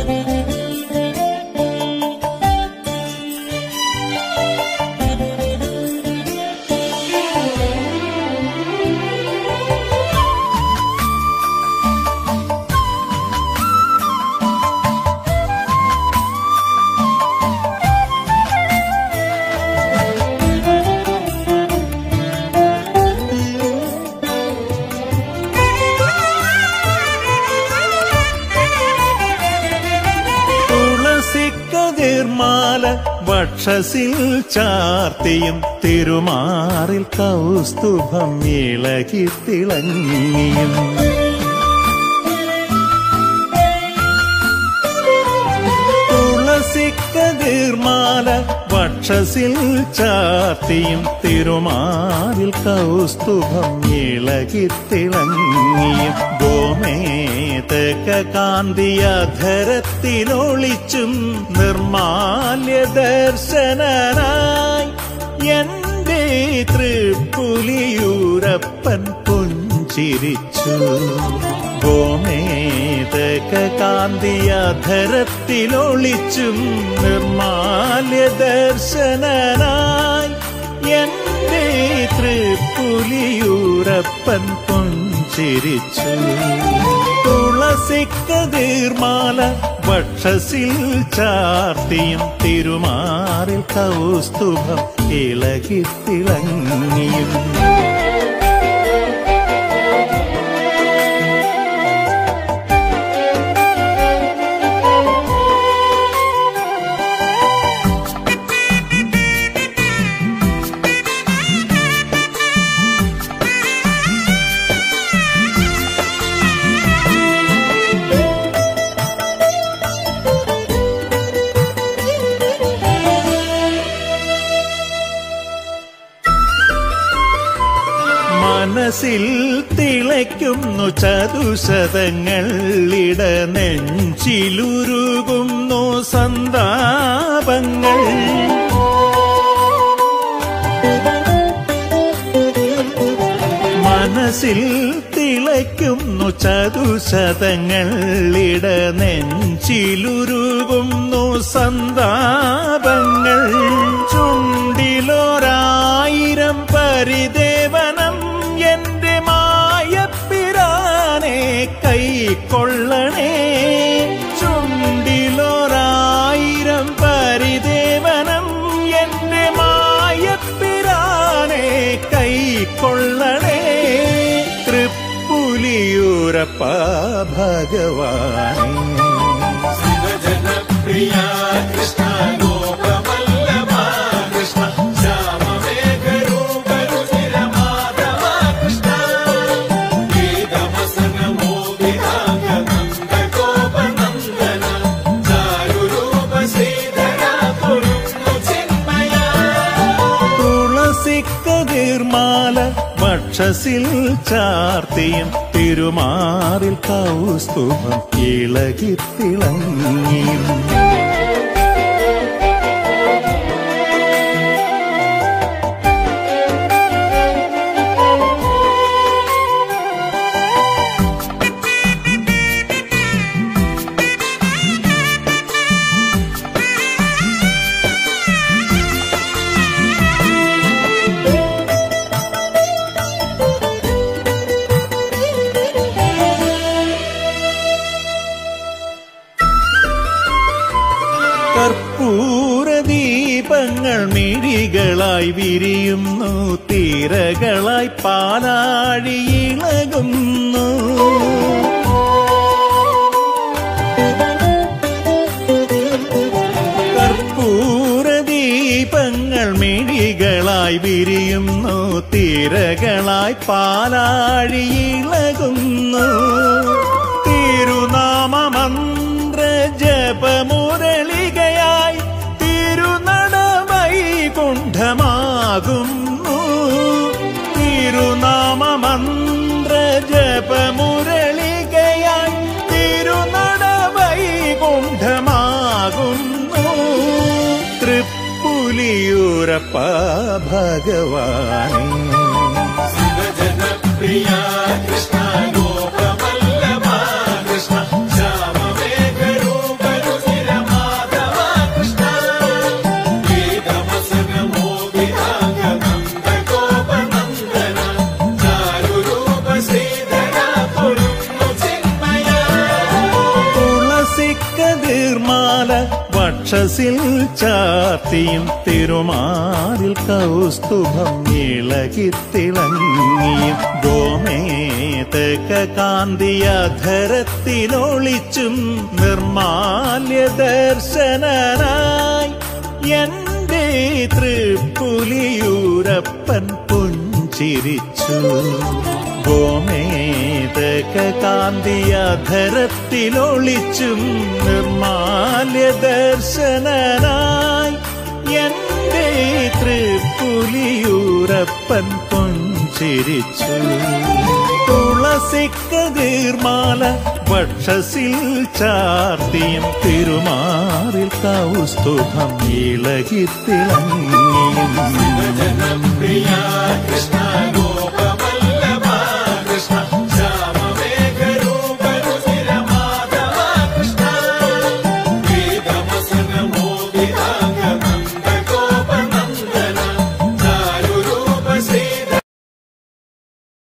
തുളസിക്കതിർമാല വക്ഷസിൽ ചാർത്തിയും തിരുമാറിൽ കൗസ്തുഭം ഇളകി തിളങ്ങിയും തുളസിക്കതിർമാല വക്ഷസിൽ ചാർത്തിയും തിരുമാറിൽ കൗസ്തുഭം ഇളകി തിളങ്ങിയും ഗോമേതക കാന്തിയധരത്തിലൊളിച്ചും നിർമാല്യ ദർശനനായി എന്റെ തൃപ്പുലിയൂരപ്പൻ പുഞ്ചിരിച്ചു ഗോമേതക കാന്തിയധരത്തിലൊളിച്ചും നിർമാല്യ ദർശനനായി എന്റെ തൃപ്പുലിയൂരപ്പൻ പുഞ്ചിരിച്ചു തുളസിക്കതീർമാല വക്ഷസിൽ ചാർത്തിയും തിരുമാറിൽ കൗസ്തുഭം ഇളകി തിളങ്ങിയും മനസ്സിൽ തിളയ്ക്കുന്നു ചതുശതങ്ങൾ ഇട നെഞ്ചിലുരുകുന്നു സന്താപങ്ങൾ മനസ്സിൽ തിളയ്ക്കുന്നു ചതുശതങ്ങൾ ഇട നെഞ്ചിലുരുകുന്നു സന്താപങ്ങൾ ചുണ്ടിലൊരായിരം പരിദേവനം എന്റെ മായപ്പിരാനെ കൈക്കൊള്ളണേ ചുണ്ടിലൊരായിരം പരിദേവനം എന്റെ മായപ്പിരാനെ കൈക്കൊള്ളണേ തൃപ്പുലിയൂരപ്പ ഭഗവാനേ ശിവജനപ്രിയ കൃഷ്ണ ഗോപവല്ലഭ കൃഷ്ണ ശ്യാമമേഘരൂപരുചിര മാധവ കൃഷ്ണ ഗീതമസനമോദിതാംഗ നന്ദ ഗോപനന്ദന ചാരുരൂപ ശ്രീധര കുരുന്നു ചിന്മയ തുളസിക്കതിർമാല വക്ഷസിൽ ചാർത്തിയും തിരുമാറിൽ കൗസ്തുഭം ഇളകി തിളങ്ങിയും കർപ്പൂരദീപങ്ങൾ മിഴികളായി വിരിയുന്നു തീരകളായി പാലാഴി ഇളകുന്നു കർപ്പൂരദീപങ്ങൾ മിഴികളായി വിരിയുന്നു തീരകളായി പാലാഴി ഇളകുന്നു തിരുനാമമന്ത്ര ജപമുരളികയായി തിരുനടവൈ കുണ്ഠമാകുന്നു തിരുനാമമന്ത്ര ജപമുരളികയായി തിരുനടവൈ കുണ്ഠമാകുന്നു തൃപ്പുലിയൂരപ്പ ഭഗവാനേ ശിവജനപ്രിയ കൃഷ്ണ ഗോപവല്ലഭ കൃഷ്ണ ശ്യാമമേഘരൂപരുചിര തുളസിക്കതിർമാല വക്ഷസിൽ ചാർത്തിയും തിരുമാറിൽ കൗസ്തുഭം ഇളകിത്തിളങ്ങിയും ഗോമേതക കാന്തിയധരത്തിലൊളിച്ചും നിർമാല്യ ദർശനനായി എന്റെ തൃപ്പുലിയൂരപ്പൻ പുഞ്ചിരിച്ചു ഗോമേതക കാന്തിയധരത്തിലൊളിച്ചും നിർമാല്യ ദർശനനായി എന്റെ തൃപ്പുലിയൂരപ്പൻ പുഞ്ചിരിച്ചു തുളസിക്കതീർമാല വക്ഷസിൽ ചാർത്തിയും തിരുമാറിൽ കൗസ്തുഭം ഇളകിത്തിളങ്ങിയും